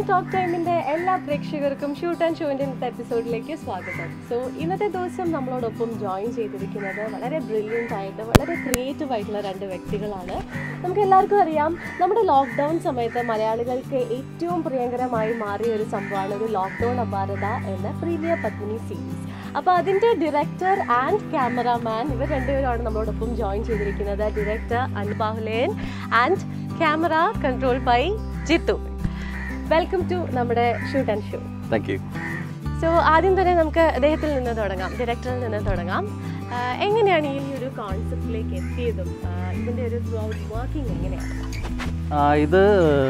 And talk ടൈമിന്റെ എല്ലാ പ്രേക്ഷകർക്കും ഷൂട്ട് ആൻഡ് ഷോന്റെ ഇന്നത്തെ എപ്പിസോഡിലേക്ക് സ്വാഗതം സോ ഇന്നത്തെ ദിവസം നമ്മളോടൊപ്പം ജോയിൻ ചെയ്തിരിക്കുന്നത് വളരെ ബ്രില്യൻ്റ് ആയിട്ട് വളരെ ക്രിയേറ്റീവ് ആയിട്ടുള്ള രണ്ട് വ്യക്തികളാണ് നമുക്ക് എല്ലാവർക്കും അറിയാം നമ്മുടെ ലോക്ക്ഡൗൺ സമയത്ത് മലയാളികൾക്ക് ഏറ്റവും പ്രിയങ്കരമായി മാറിയ ഒരു സംഭവമാണ് ഒരു ലോക്ക്ഡൗൺ അപാരത എന്ന പ്രീമിയർ പത്മിനി സീരീസ് അപ്പോൾ അതിൻ്റെ ഡയറക്ടർ ആൻഡ് ക്യാമറാമാൻ ഇവർ രണ്ടുപേരുമാണ് നമ്മളോടൊപ്പം ജോയിൻ ചെയ്തിരിക്കുന്നത് director Anubahulen and camera control by Jithu welcome to നമ്മുടെ shoot and show thank you so ആദ്യം തന്നെ നമുക്ക് അദ്ദേഹത്തിൽ നിന്ന് തുടങ്ങാം ഡയറക്ടറിൽ നിന്ന് തുടങ്ങാം ആഹ് എങ്ങനെയാണ് ഈ ഒരു കോൺസെപ്റ്റിലേക്ക് എത്തിയതും ആഹ് ഇതിൻ്റെ ഒരു ത്രൂ ഔട്ട് വർക്കിംഗ് എങ്ങനെയാണ് ഇത്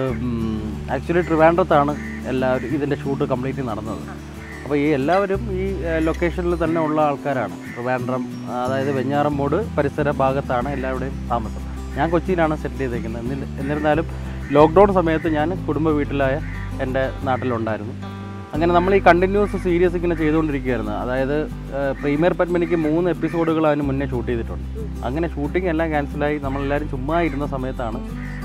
ആക്ച്വലി ട്രിവാൻഡ്രത്താണ് എല്ലാവരും ഇതിൻ്റെ ഷൂട്ട് കംപ്ലീറ്റ് നടന്നത് അപ്പോൾ ഈ എല്ലാവരും ഈ ലൊക്കേഷനിൽ തന്നെ ഉള്ള ആൾക്കാരാണ് ട്രിവാൻഡ്രം അതായത് വെഞ്ഞാറമ്മൂട് പരിസര ഭാഗത്താണ് എല്ലാവരുടെയും താമസം ഞാൻ കൊച്ചിയിലാണ് സെറ്റിൽ ചെയ്തേക്കുന്നത് എന്നിൽ എന്നിരുന്നാലും ലോക്ക്ഡൗൺ സമയത്ത് ഞാൻ കുടുംബ വീട്ടിലായ എൻ്റെ നാട്ടിലുണ്ടായിരുന്നു അങ്ങനെ നമ്മൾ ഈ കണ്ടിന്യൂസ് സീരീസ് ഇങ്ങനെ ചെയ്തുകൊണ്ടിരിക്കുകയായിരുന്നു അതായത് പ്രീമിയർ പത്മിനിക്ക് മൂന്ന് എപ്പിസോഡുകൾ അതിന് മുന്നേ ഷൂട്ട് ചെയ്തിട്ടുണ്ട് അങ്ങനെ ഷൂട്ടിംഗ് എല്ലാം ക്യാൻസലായി നമ്മളെല്ലാവരും ചുമ്മാ ഇരുന്ന സമയത്താണ്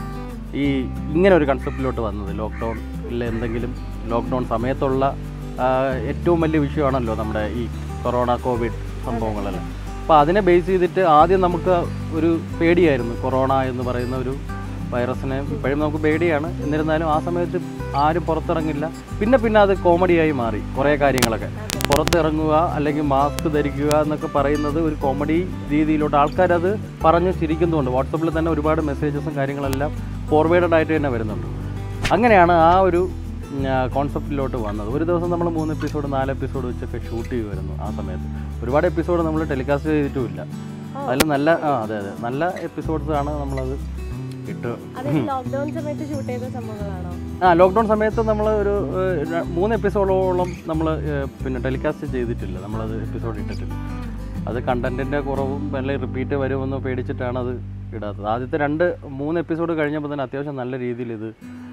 ഈ ഇങ്ങനെ ഒരു കൺസെപ്റ്റിലോട്ട് വന്നത് ലോക്ക്ഡൗണിൽ എന്തെങ്കിലും ലോക്ക്ഡൗൺ സമയത്തുള്ള ആ, ഏറ്റവും വലിയ വിഷയമാണല്ലോ നമ്മുടെ ഈ കൊറോണ കോവിഡ് സംഭവങ്ങളെല്ലാം അപ്പോൾ അതിനെ ബേസ് ചെയ്തിട്ട് ആദ്യം നമുക്ക് ഒരു പേടിയായിരുന്നു കൊറോണ എന്ന് പറയുന്ന ഒരു വൈറസിനെ ഇപ്പോഴും നമുക്ക് പേടിയാണ് എന്നിരുന്നാലും ആ സമയത്ത് ആരും പുറത്തിറങ്ങില്ല പിന്നെ പിന്നെ അത് കോമഡിയായി മാറി കുറേ കാര്യങ്ങളൊക്കെ പുറത്തിറങ്ങുക അല്ലെങ്കിൽ മാസ്ക് ധരിക്കുക എന്നൊക്കെ പറയുന്നത് ഒരു കോമഡി രീതിയിലോട്ട് ആൾക്കാരത് പറഞ്ഞ് ചിരിക്കുന്നുണ്ട് വാട്സപ്പിൽ തന്നെ ഒരുപാട് മെസ്സേജസും കാര്യങ്ങളെല്ലാം ഫോർവേഡഡ് ആയിട്ട് തന്നെ വരുന്നുണ്ട് അങ്ങനെയാണ് ആ ഒരു കോൺസെപ്റ്റിലോട്ട് വന്നത് ഒരു ദിവസം നമ്മൾ മൂന്ന് എപ്പിസോഡ് നാല് എപ്പിസോഡ് വെച്ചൊക്കെ ഷൂട്ട് ചെയ്യുമായിരുന്നു ആ സമയത്ത് ഒരുപാട് എപ്പിസോഡ് നമ്മൾ ടെലികാസ്റ്റ് ചെയ്തിട്ടുമില്ല അതിൽ നല്ല ആ അതെ അതെ നല്ല എപ്പിസോഡ്സ് ആണ് നമ്മളത് ഇട്ട് അത് ലോക്ക്ഡൗൺ സമയത്ത് ഷൂട്ട് ചെയ്ത സംഭവങ്ങളാണോ ആ ലോക്ക്ഡൗൺ സമയത്ത് നമ്മൾ ഒരു ഏഹ്, ര- മൂന്ന് എപ്പിസോഡോളം നമ്മൾ പിന്നെ ടെലികാസ്റ്റ് ചെയ്തിട്ടില്ല നമ്മളത് എപ്പിസോഡ് ഇട്ടിട്ടില്ല അത് കണ്ടന്റിൻ്റെ കുറവും അല്ലെങ്കിൽ റിപ്പീറ്റ് വരുമെന്ന് പേടിച്ചിട്ടാണ് അത് ഇടാത്തത് ആദ്യത്തെ രണ്ട് മൂന്ന് എപ്പിസോഡ് കഴിഞ്ഞപ്പോൾ തന്നെ അത്യാവശ്യം നല്ല രീതിയിൽ ഇത്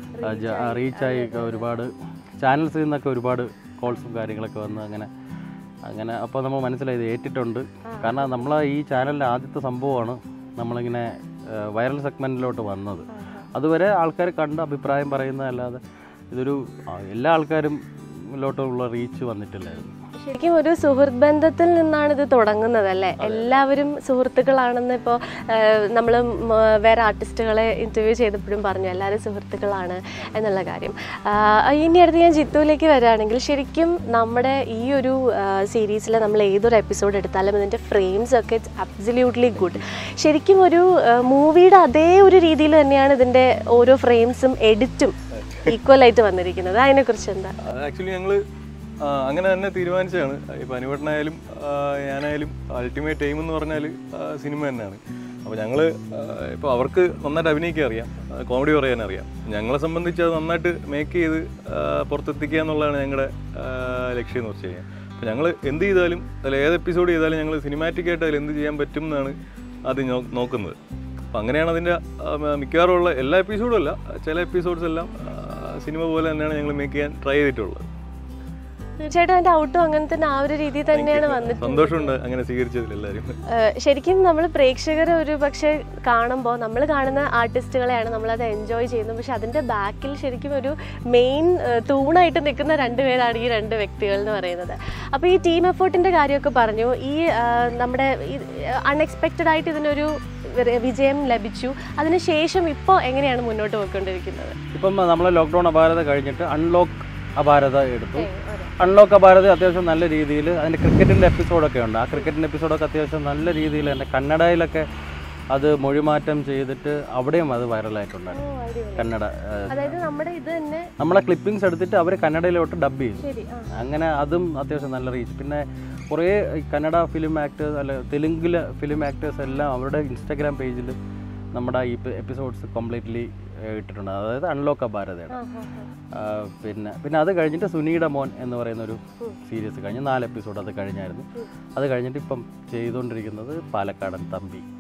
റീച്ചായി ഒരുപാട് ചാനൽസിൽ നിന്നൊക്കെ ഒരുപാട് കോൾസും കാര്യങ്ങളൊക്കെ വന്ന് അങ്ങനെ അങ്ങനെ അപ്പോൾ നമ്മൾ മനസ്സിലായി ഇത് ഏറ്റിട്ടുണ്ട് കാരണം നമ്മൾ ഈ ചാനലിൻ്റെ ആദ്യത്തെ സംഭവമാണ് നമ്മളിങ്ങനെ വൈറൽ സെഗ്മെൻറ്റിലോട്ട് വന്നത് അതുവരെ ആൾക്കാർ കണ്ട് അഭിപ്രായം പറയുന്നതല്ലാതെ ഇതൊരു ആ, എല്ലാ ആൾക്കാരും ലോട്ടുള്ള റീച്ച് വന്നിട്ടില്ലായിരുന്നു ശരിക്കും ഒരു സുഹൃത്ത് ബന്ധത്തിൽ നിന്നാണ് ഇത് തുടങ്ങുന്നത് അല്ലേ എല്ലാവരും സുഹൃത്തുക്കളാണെന്ന് ഇപ്പോൾ നമ്മൾ വേറെ ആർട്ടിസ്റ്റുകളെ ഇൻ്റർവ്യൂ ചെയ്തപ്പോഴും പറഞ്ഞു എല്ലാവരും സുഹൃത്തുക്കളാണ് എന്നുള്ള കാര്യം ആഹ് ഇനി അടുത്ത് ഞാൻ ജിത്തുവിലേക്ക് വരികയാണെങ്കിൽ ശരിക്കും നമ്മുടെ ഈ ഒരു സീരീസിൽ നമ്മൾ ഏതൊരു എപ്പിസോഡ് എടുത്താലും ഇതിൻ്റെ ഫ്രെയിംസ് ഒക്കെ അബ്സല്യൂട്ട്ലി ഗുഡ് ശരിക്കും ഒരു മൂവിയുടെ അതേ ഒരു രീതിയിൽ തന്നെയാണ് ഇതിൻ്റെ ഓരോ ഫ്രെയിംസും എഡിറ്റും ഈക്വലായിട്ട് വന്നിരിക്കുന്നത് അതിനെക്കുറിച്ച് എന്താ ആക്ച്വലി ഞങ്ങൾ അങ്ങനെ തന്നെ തീരുമാനിച്ചതാണ് ഇപ്പോൾ അനുവേട്ടനായാലും ഞാനായാലും അൾട്ടിമേറ്റ് എയിം എന്ന് പറഞ്ഞാൽ സിനിമ തന്നെയാണ് അപ്പോൾ ഞങ്ങൾ ഇപ്പോൾ അവർക്ക് നന്നായിട്ട് അഭിനയിക്കാൻ അറിയാം കോമഡി പറയാൻ അറിയാം ഞങ്ങളെ സംബന്ധിച്ച് അത് നന്നായിട്ട് മേക്ക് ചെയ്ത് ആ, പുറത്തെത്തിക്കുക എന്നുള്ളതാണ് ഞങ്ങളുടെ ആ, ലക്ഷ്യം എന്ന് വെച്ച് കഴിഞ്ഞാൽ അപ്പോൾ ഞങ്ങൾ എന്ത് ചെയ്താലും അതിൽ ഏത് എപ്പിസോഡ് ചെയ്താലും ഞങ്ങൾ സിനിമാറ്റിക് ആയിട്ട് അതിൽ എന്ത് ചെയ്യാൻ പറ്റും എന്നാണ് ആദ്യം നോ- നോക്കുന്നത് അപ്പോൾ അങ്ങനെയാണ് അതിൻ്റെ മിക്കവാറും ഉള്ള എല്ലാ എപ്പിസോഡും അല്ല ചില എപ്പിസോഡ്സ് എല്ലാം ആ, സിനിമ പോലെ തന്നെയാണ് ഞങ്ങൾ മേക്ക് ചെയ്യാൻ ട്രൈ ചെയ്തിട്ടുള്ളത് തീർച്ചയായിട്ടും അതിൻ്റെ ഔട്ടും അങ്ങനെ തന്നെ ആ ഒരു രീതിയിൽ തന്നെയാണ് വന്നിട്ട് സന്തോഷമുണ്ട് അങ്ങനെ സ്വീകരിച്ചതിൽ എല്ലാവരും ഏഹ് ശരിക്കും നമ്മൾ പ്രേക്ഷകർ ഒരു പക്ഷേ കാണുമ്പോൾ നമ്മൾ കാണുന്ന ആർട്ടിസ്റ്റുകളെയാണ് നമ്മളത് എൻജോയ് ചെയ്യുന്നത് പക്ഷെ അതിൻ്റെ ബാക്കിൽ ശരിക്കും ഒരു മെയിൻ തൂണായിട്ട് നിൽക്കുന്ന രണ്ടുപേരാണ് ഈ രണ്ട് വ്യക്തികൾ എന്ന് പറയുന്നത് അപ്പോൾ ഈ ടീം എഫേർട്ടിൻ്റെ കാര്യമൊക്കെ പറഞ്ഞു ഈ ഏഹ്, നമ്മുടെ അൺഎക്സ്പെക്റ്റഡ് ആയിട്ട് ഇതിനൊരു വിര- വിജയം ലഭിച്ചു അതിനുശേഷം ഇപ്പോൾ എങ്ങനെയാണ് മുന്നോട്ട് പോയിക്കൊണ്ടിരിക്കുന്നത് ഇപ്പം നമ്മൾ ലോക്ക്ഡൗൺ അപാരത കഴിഞ്ഞിട്ട് അൺലോക്ക് അപാരത എടുത്തു അൺലോക്ക് അപാരത അത്യാവശ്യം നല്ല രീതിയിൽ അതിൻ്റെ ക്രിക്കറ്റിൻ്റെ എപ്പിസോഡൊക്കെ ഉണ്ട് ആ ക്രിക്കറ്റിൻ്റെ എപ്പിസോഡൊക്കെ അത്യാവശ്യം നല്ല രീതിയിൽ തന്നെ കന്നഡയിലൊക്കെ അത് മൊഴിമാറ്റം ചെയ്തിട്ട് അവിടെയും അത് വൈറലായിട്ടുണ്ടായിരുന്നു കന്നഡ ഏഹ്, അതായത് നമ്മുടെ ഇത് തന്നെ നമ്മളെ ക്ലിപ്പിങ്സ് എടുത്തിട്ട് അവർ കന്നഡയിലോട്ട് ഡബ് ചെയ്തു ശരി ആ അങ്ങനെ അതും അത്യാവശ്യം നല്ല റീച്ച് പിന്നെ കുറേ ഈ കന്നഡ ഫിലിം ആക്ടേഴ്സ് അല്ല തെലുങ്കിലെ ഫിലിം ആക്ടേഴ്സ് എല്ലാം അവരുടെ ഇൻസ്റ്റാഗ്രാം പേജിൽ നമ്മുടെ ഈ എപ്പിസോഡ്സ് കംപ്ലീറ്റ്ലി ഇട്ടിട്ടുണ്ട് അതായത് അൺലോക്ക് ഭാരതയാണ് ആ, ആ, ആ. ആ, പിന്നെ പിന്നെ അത് കഴിഞ്ഞിട്ട് സുനിയുടെ മോൻ എന്ന് പറയുന്ന ഒരു സീരീസ് കഴിഞ്ഞ് നാല് എപ്പിസോഡ് അത് കഴിഞ്ഞായിരുന്നു അത് കഴിഞ്ഞിട്ട് ഇപ്പം ചെയ്തുകൊണ്ടിരിക്കുന്നത് പാലക്കാടൻ തമ്പി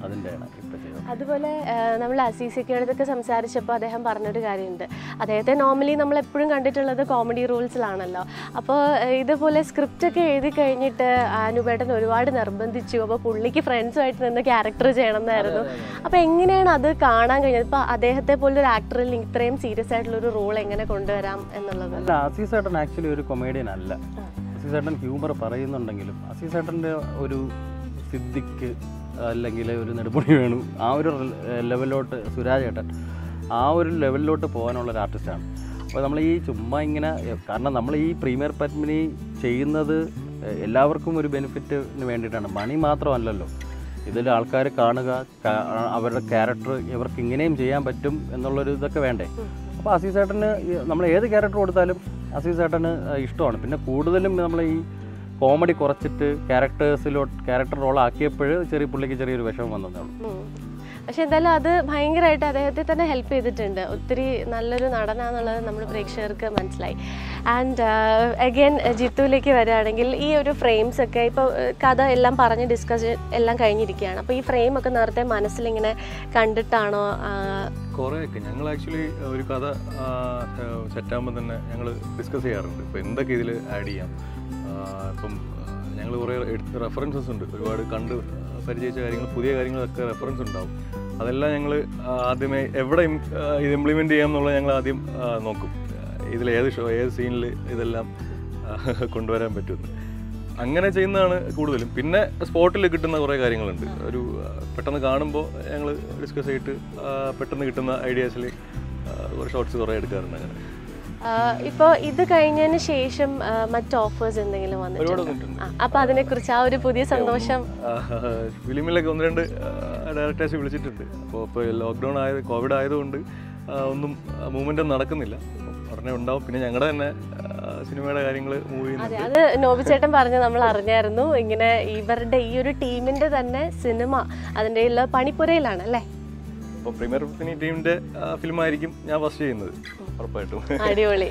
അതിൻ്റെയാണ് ഇപ്പോൾ ചെയ്തത് അതുപോലെ ആ, നമ്മൾ അസീസിക്കയുടെ അടുത്തൊക്കെ സംസാരിച്ചപ്പോൾ അദ്ദേഹം പറഞ്ഞൊരു കാര്യമുണ്ട് അദ്ദേഹത്തെ നോർമലി നമ്മൾ എപ്പോഴും കണ്ടിട്ടുള്ളത് കോമഡി റോൾസിലാണല്ലോ അപ്പോൾ ഇതുപോലെ സ്ക്രിപ്റ്റ് ഒക്കെ എഴുതി കഴിഞ്ഞിട്ട് അനുപേട്ടൻ ഒരുപാട് നിർബന്ധിച്ചു അപ്പോൾ പുള്ളിക്ക് ഫ്രണ്ട്സുമായിട്ട് നിന്ന് ക്യാരക്ടർ ചെയ്യണമെന്നായിരുന്നു അപ്പോൾ എങ്ങനെയാണ് അത് കാണാൻ കഴിഞ്ഞത് ഇപ്പോൾ അദ്ദേഹത്തെ പോലൊരു ആക്ടറിൽ ഇത്രയും സീരിയസ് ആയിട്ടുള്ള ഒരു റോൾ എങ്ങനെ കൊണ്ടുവരാം എന്നുള്ളത് അല്ല അസീസ് ഏട്ടൻ ആക്ച്വലി ഒരു കൊമേഡിയൻ അല്ല അസീസ് ഏട്ടൻ ഹ്യൂമർ പറയുന്നുണ്ടെങ്കിലും അസീസ് ഏട്ടൻ്റെ ഒരു സിദ്ധിക്ക് അല്ലെങ്കിൽ ഒരു നെടുമുടി വേണു ആ ഒരു ലെവലിലോട്ട് സുരാജ് ഏട്ടൻ ആ ഒരു ലെവലിലോട്ട് പോകാനുള്ള ഒരു ആർട്ടിസ്റ്റാണ് അപ്പോൾ നമ്മൾ ഈ ചുമ്മാ ഇങ്ങനെ കാരണം നമ്മൾ ഈ പ്രീമിയർ പത്മിനി ചെയ്യുന്നത് എല്ലാവർക്കും ഒരു ബെനിഫിറ്റിന് വേണ്ടിയിട്ടാണ് മണി മാത്രമല്ലല്ലോ ഇതിൽ ആൾക്കാർ കാണുക കാ- അവരുടെ ക്യാരക്ടർ ഇവർക്ക് ഇങ്ങനെയും ചെയ്യാൻ പറ്റും എന്നുള്ളൊരു ഇതൊക്കെ വേണ്ടേ അപ്പോൾ അസീസ് ഏട്ടന് ഈ- നമ്മൾ ഏത് ക്യാരക്ടർ കൊടുത്താലും അസീസ് ഏട്ടന് ഇഷ്ടമാണ് പിന്നെ കൂടുതലും നമ്മൾ ഈ കോമഡി കുറച്ചിട്ട് ക്യാരക്ടേഴ്സിലോട്ട് ക്യാരക്ടർ റോൾ ആക്കിയപ്പോൾ ചെറിയ പുള്ളിക്ക് ചെറിയൊരു വിഷമം വന്നതേ ഉള്ളൂ ഉം. പക്ഷെ എന്തായാലും അത് ഭയങ്കരമായിട്ട് അദ്ദേഹത്തെ തന്നെ ഹെൽപ്പ് ചെയ്തിട്ടുണ്ട് ഒത്തിരി നല്ലൊരു നടനാന്നുള്ളത് നമ്മുടെ പ്രേക്ഷകർക്ക് മനസ്സിലായി ആൻഡ് അഗൈൻ ജിത്തുവിലേക്ക് വരികയാണെങ്കിൽ ഈ ഒരു ഫ്രെയിംസ് ഒക്കെ ഇപ്പോൾ കഥ എല്ലാം പറഞ്ഞ് ഡിസ്കസ് എല്ലാം കഴിഞ്ഞിരിക്കുകയാണ് അപ്പോൾ ഈ ഫ്രെയിം ഒക്കെ നേരത്തെ മനസ്സിലിങ്ങനെ കണ്ടിട്ടാണോ ആ, കുറേയൊക്കെ ഞങ്ങൾ ആക്ച്വലി ഒരു കഥ സെറ്റാകുമ്പോൾ തന്നെ ഞങ്ങൾ ഡിസ്കസ് ചെയ്യാറുണ്ട് ഇപ്പോൾ എന്തൊക്കെ ഇതിൽ ആഡ് ചെയ്യാം ആ, ഇപ്പം ഞങ്ങൾ കുറേ റെഫറൻസസ് ഉണ്ട് ഒരുപാട് കണ്ട് പരിചയിച്ച കാര്യങ്ങൾ പുതിയ കാര്യങ്ങളൊക്കെ റെഫറൻസ് ഉണ്ടാവും അതെല്ലാം ഞങ്ങൾ ആദ്യമേ എവിടെ im- ആ, ഇത് ഇംപ്ലിമെൻറ്റ് ചെയ്യാം എന്നുള്ളത് ഞങ്ങൾ ആദ്യം ആ, നോക്കും ഇതിൽ ഏത് ഷോ ഏത് സീനിൽ ഇതെല്ലാം ആ, കൊണ്ടുവരാൻ പറ്റുമെന്ന് അങ്ങനെ ചെയ്യുന്നതാണ് കൂടുതലും പിന്നെ സ്പോട്ടിൽ കിട്ടുന്ന കുറേ കാര്യങ്ങളുണ്ട് ഒരു ആ, പെട്ടെന്ന് കാണുമ്പോൾ ഞങ്ങൾ ഡിസ്കസ് ചെയ്തിട്ട് ആ, പെട്ടെന്ന് കിട്ടുന്ന ഐഡിയാസിൽ കുറേ ഷോർട്സ് കുറേ എടുക്കാറുണ്ട് അങ്ങനെ ആ, ഇപ്പോൾ ഇത് കഴിഞ്ഞതിന് ശേഷം ആ, മറ്റ് ഓഫേഴ്സ് എന്തെങ്കിലും ഒരുപാട് വന്നിട്ടുണ്ടോ വന്നിട്ടുണ്ട് ആ, അപ്പോൾ അതിനെക്കുറിച്ച് ആ ഒരു പുതിയ സന്തോഷം ഫിലിമിലൊക്കെ ഒന്ന് രണ്ട് ഡയറക്ടേഴ്സ് വിളിച്ചിട്ടുണ്ട് അപ്പോൾ ഇപ്പോൾ ലോക്ക്ഡൗൺ ആയത് കോവിഡ് ആയതുകൊണ്ട് ആ, ഒന്നും മൂവ്മെൻ്റ് ഒന്നും നടക്കുന്നില്ല അപ്പോൾ ഉടനെ ഉണ്ടാവും പിന്നെ ഞങ്ങളുടെ തന്നെ ആ, സിനിമയുടെ കാര്യങ്ങൾ മൂവ് അതെ ചെയ്യുന്നുണ്ട് അത് നോബിച്ചേട്ടൻ പറഞ്ഞ് നമ്മൾ അറിഞ്ഞായിരുന്നു ഇങ്ങനെ ഇവരുടെ ഈ ഒരു ടീമിന്റെ തന്നെ സിനിമ അതിൻ്റെ ഉള്ള പണിപ്പുരയിലാണ് അല്ലേ അപ്പോൾ പ്രീമിയർ ഫിനി ടീമിൻ്റെ ഫിലിമായിരിക്കും ഞാൻ ഫസ്റ്റ് ചെയ്യുന്നത് ഉറപ്പായിട്ടും അടിപൊളി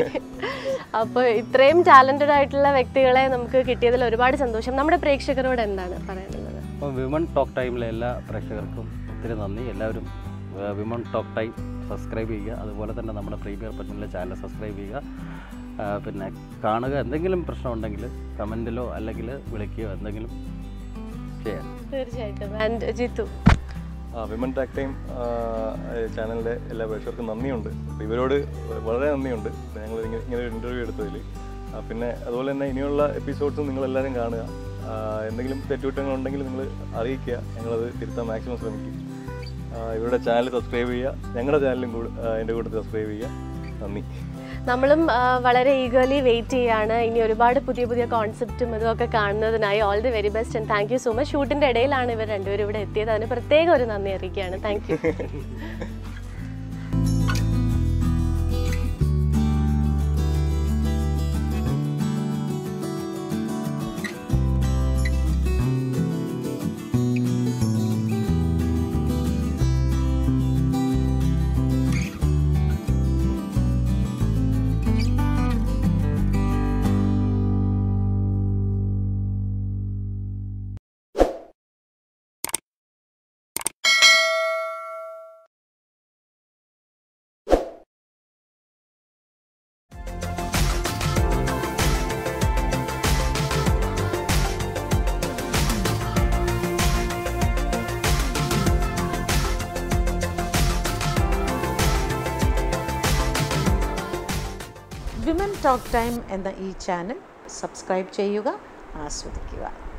അപ്പോൾ ഇത്രയും ടാലന്റഡ് ആയിട്ടുള്ള വ്യക്തികളെ നമുക്ക് കിട്ടിയതിൽ ഒരുപാട് സന്തോഷം നമ്മുടെ പ്രേക്ഷകരോട് എന്താണ് പറയാനുള്ളത് അപ്പോൾ വിമൺ ടോക്ക് ടൈമിലെ എല്ലാ പ്രേക്ഷകർക്കും ഒത്തിരി നന്ദി എല്ലാവരും വിമൺ ടോക്ക് ടൈം സബ്സ്ക്രൈബ് ചെയ്യുക അതുപോലെ തന്നെ നമ്മുടെ പ്രീമിയർ പറ്റുന്ന ചാനൽ സബ്സ്ക്രൈബ് ചെയ്യുക ആ, പിന്നെ കാണുക എന്തെങ്കിലും പ്രശ്നമുണ്ടെങ്കിൽ കമൻറ്റിലോ അല്ലെങ്കിൽ വിളിക്കുകയോ എന്തെങ്കിലും ചെയ്യാം തീർച്ചയായിട്ടും and Jithu women talk time ചാനലിൻ്റെ എല്ലാ പ്രേക്ഷകർക്കും നന്ദിയുണ്ട് അപ്പോൾ ഇവരോട് വളരെ നന്ദിയുണ്ട് ഞങ്ങൾ ഇങ്ങനെ ഇങ്ങനെ ഒരു ഇൻ്റർവ്യൂ എടുത്തതിൽ പിന്നെ അതുപോലെ തന്നെ ഇനിയുള്ള എപ്പിസോഡ്സും നിങ്ങളെല്ലാവരും കാണുക ആ, എന്തെങ്കിലും തെറ്റുകുറ്റങ്ങളുണ്ടെങ്കിൽ നിങ്ങൾ അറിയിക്കുക ഞങ്ങളത് തിരുത്താൻ മാക്സിമം ശ്രമിക്കും ആ, ഇവരുടെ ചാനൽ സബ്സ്ക്രൈബ് ചെയ്യുക ഞങ്ങളുടെ ചാനലും കൂടെ ആ, എൻ്റെ കൂടെ സബ്സ്ക്രൈബ് ചെയ്യുക നന്ദി നമ്മളും ആ, വളരെ ഈഗർലി വെയിറ്റ് ചെയ്യാണ് ഇനി ഒരുപാട് പുതിയ പുതിയ കോൺസെപ്റ്റും ഇതൊക്കെ കാണുന്നതിനായി all the very best and thank you so much ഷൂട്ടിൻ്റെ ഇടയിലാണ് ഇവർ രണ്ടുപേരും ഇവിടെ എത്തിയത് അതിന് പ്രത്യേകം ഒരു നന്ദി അറിയിക്കുകയാണ് thank you women talk time എന്ന ഈ ചാനൽ സബ്സ്ക്രൈബ് ചെയ്യുക ആസ്വദിക്കുക